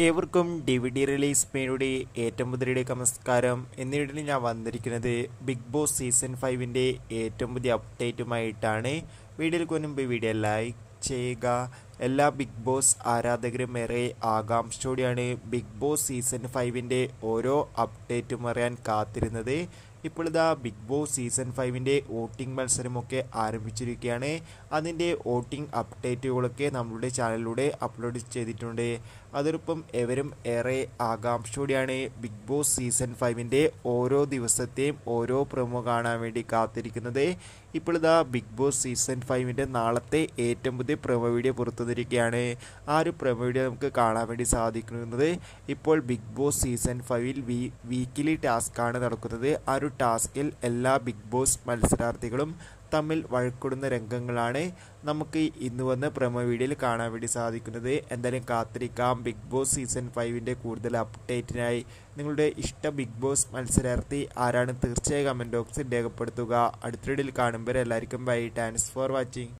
ഏവർക്കും D V D release പേരുടെ ഏറ്റവും പുതിയ നമസ്കാരം എന്ന വീഡിയോയിൽ ഞാൻ വന്നിരിക്കുന്നത് ബിഗ് ബോസ് സീസൺ ഫൈവിൻ്റെ ഏറ്റവും പുതിയ അപ്ഡേറ്റുമായിട്ടാണ് വീഡിയോയിൽ മുൻപ് വീഡിയോ ലൈക്ക് ചെയ്യുക എല്ലാ ബിഗ് ബോസ് ആരാധകരും ഏറെ ആകാംക്ഷയോടെയാണ് ബിഗ് ബോസ് സീസൺ ഫൈവിൻ്റെ ഓരോ അപ്ഡേറ്റും അറിയാൻ കാത്തിരുന്നത് ഇപ്പോൾ ഇതാ ബിഗ് ബോസ് സീസൺ ഫൈവിൻ്റെ വോട്ടിംഗ് മത്സരമൊക്കെ ആരംഭിച്ചിരിക്കുകയാണ് അതിൻ്റെ വോട്ടിംഗ് അപ്ഡേറ്റുകളൊക്കെ നമ്മളുടെ ചാനലിലൂടെ അപ്ലോഡ് ചെയ്തിട്ടുണ്ട് അതോടൊപ്പം എവരും ഏറെ ആകാംക്ഷയോടെയാണ് ബിഗ് ബോസ് സീസൺ ഫൈവിൻ്റെ ഓരോ ദിവസത്തെയും ഓരോ പ്രൊമോ കാണാൻ വേണ്ടി കാത്തിരിക്കുന്നത് ഇപ്പോൾ ഇതാ ബിഗ് ബോസ് സീസൺ ഫൈവിൻ്റെ നാളത്തെ ഏറ്റവും പുതിയ പ്രൊമോ വീഡിയോ പുറത്തുവന്നിരിക്കുകയാണ് ആ ഒരു പ്രൊമോ വീഡിയോ നമുക്ക് കാണാൻ വേണ്ടി സാധിക്കുന്നത് ഇപ്പോൾ ബിഗ് ബോസ് സീസൺ ഫൈവിൽ വീ വീക്കിലി ടാസ്ക്കാണ് നടക്കുന്നത് ആ ഒരു ടാസ്കിൽ എല്ലാ ബിഗ് ബോസ് മത്സരാർത്ഥികളും തമ്മിൽ വഴക്കിടുന്ന രംഗങ്ങളാണ് നമുക്ക് ഇന്ന് വന്ന് പ്രൊമോ വീഡിയോയിൽ കാണാൻ വേണ്ടി സാധിക്കുന്നത് എന്തായാലും കാത്തിരിക്കാം ബിഗ് ബോസ് സീസൺ ഫൈവിൻ്റെ കൂടുതൽ അപ്ഡേറ്റിനായി നിങ്ങളുടെ ഇഷ്ട ബിഗ് ബോസ് മത്സരാർത്ഥി ആരാണ് തീർച്ചയായും കമൻറ്റ് ബോക്സിൽ രേഖപ്പെടുത്തുക അടുത്ത വീഡിയോയിൽ കാണുമ്പോൾ എല്ലാവർക്കും ബൈ താങ്ക്സ് ഫോർ വാച്ചിങ്